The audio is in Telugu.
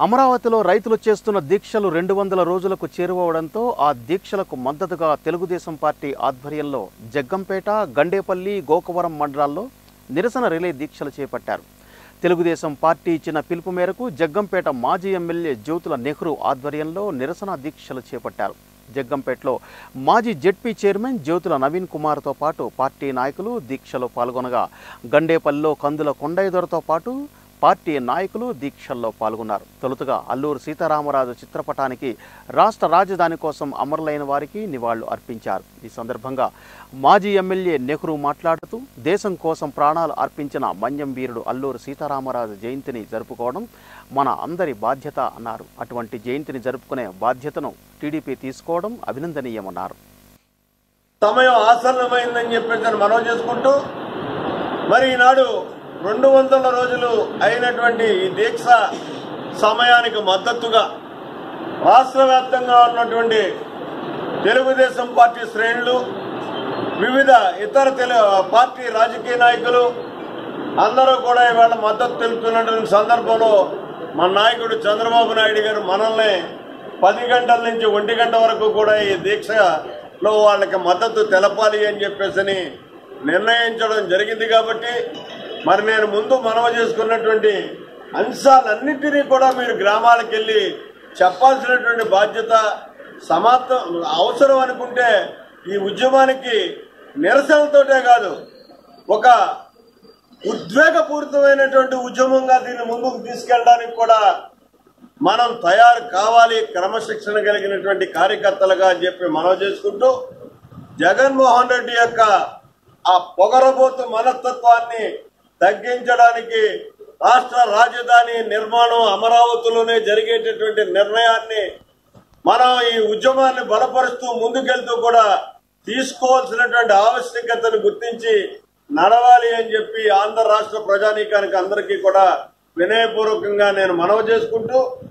అమరావతిలో రైతులు చేస్తున్న దీక్షలు రెండు వందల రోజులకు చేరువవడంతో ఆ దీక్షలకు మద్దతుగా తెలుగుదేశం పార్టీ ఆధ్వర్యంలో జగ్గంపేట గండేపల్లి గోకవరం మండలాల్లో నిరసన రిలే దీక్షలు చేపట్టారు తెలుగుదేశం పార్టీ ఇచ్చిన పిలుపు మేరకు జగ్గంపేట మాజీ ఎమ్మెల్యే జ్యోతుల నెహ్రూ ఆధ్వర్యంలో నిరసన దీక్షలు చేపట్టారు జగ్గంపేటలో మాజీ జెడ్పీ చైర్మన్ జ్యోతుల నవీన్ కుమార్తో పాటు పార్టీ నాయకులు దీక్షలో పాల్గొనగా గండేపల్లిలో కందుల కొండయ్యదొరతో పాటు పార్టీ నాయకులు దీక్షల్లో పాల్గొన్నారు తొలుతగా అల్లూరు సీతారామరాజు చిత్రపటానికి రాష్ట్ర రాజధాని కోసం అమరులైన వారికి నివాళులు అర్పించారు ఈ సందర్భంగా మాజీ ఎమ్మెల్యే నెహ్రూ మాట్లాడుతూ దేశం కోసం ప్రాణాలు అర్పించిన మన్యం వీరుడు అల్లూరు సీతారామరాజు జయంతిని జరుపుకోవడం మన అందరి బాధ్యత అన్నారు అటువంటి జయంతిని జరుపుకునే బాధ్యతను టీడీపీ తీసుకోవడం అభినందనీయమన్నారు సమయం ఆసన్నమైందని చెప్పేసి మనవి చేసుకుంటూ మరి ఈనాడు రెండు వందల రోజులు అయినటువంటి ఈ దీక్ష సమయానికి మద్దతుగా రాష్ట్ర వ్యాప్తంగా ఉన్నటువంటి తెలుగుదేశం పార్టీ శ్రేణులు వివిధ ఇతర తెలు పార్టీ రాజకీయ నాయకులు అందరూ కూడా ఇవాళ మద్దతు తెలుపుతున్నటువంటి సందర్భంలో మన నాయకుడు చంద్రబాబు నాయుడు గారు మనల్ని పది గంటల నుంచి ఒంటి గంట వరకు కూడా ఈ దీక్షలో వాళ్ళకి మద్దతు తెలపాలి అని చెప్పేసి నిర్ణయించడం జరిగింది కాబట్టి మరి నేను ముందు మనవి చేసుకున్నటువంటి అంశాలన్నింటినీ కూడా మీరు గ్రామాలకు వెళ్ళి చెప్పాల్సినటువంటి బాధ్యత సమాప్తం అవసరం అనుకుంటే ఈ ఉద్యమానికి నిరసనతోటే కాదు ఒక ఉద్వేగపూరితమైనటువంటి ఉద్యమంగా దీన్ని ముందుకు తీసుకెళ్ళడానికి కూడా మనం తయారు కావాలి క్రమశిక్షణ కలిగినటువంటి కార్యకర్తలుగా అని చెప్పి మనవి చేసుకుంటూ జగన్మోహన్ రెడ్డి యొక్క ఆ పొగరబోతు మనస్తత్వాన్ని తగ్గించడానికి రాష్ట్ర రాజధాని నిర్మాణం అమరావతిలోనే జరిగేటటువంటి నిర్ణయాన్ని మనం ఈ ఉద్యమాన్ని బలపరుస్తూ ముందుకెళ్తూ కూడా తీసుకోవాల్సినటువంటి ఆవశ్యకతను గుర్తించి నడవాలి అని చెప్పి ఆంధ్ర రాష్ట్ర ప్రజానీకానికి అందరికీ కూడా వినయపూర్వకంగా నేను మనవి చేసుకుంటూ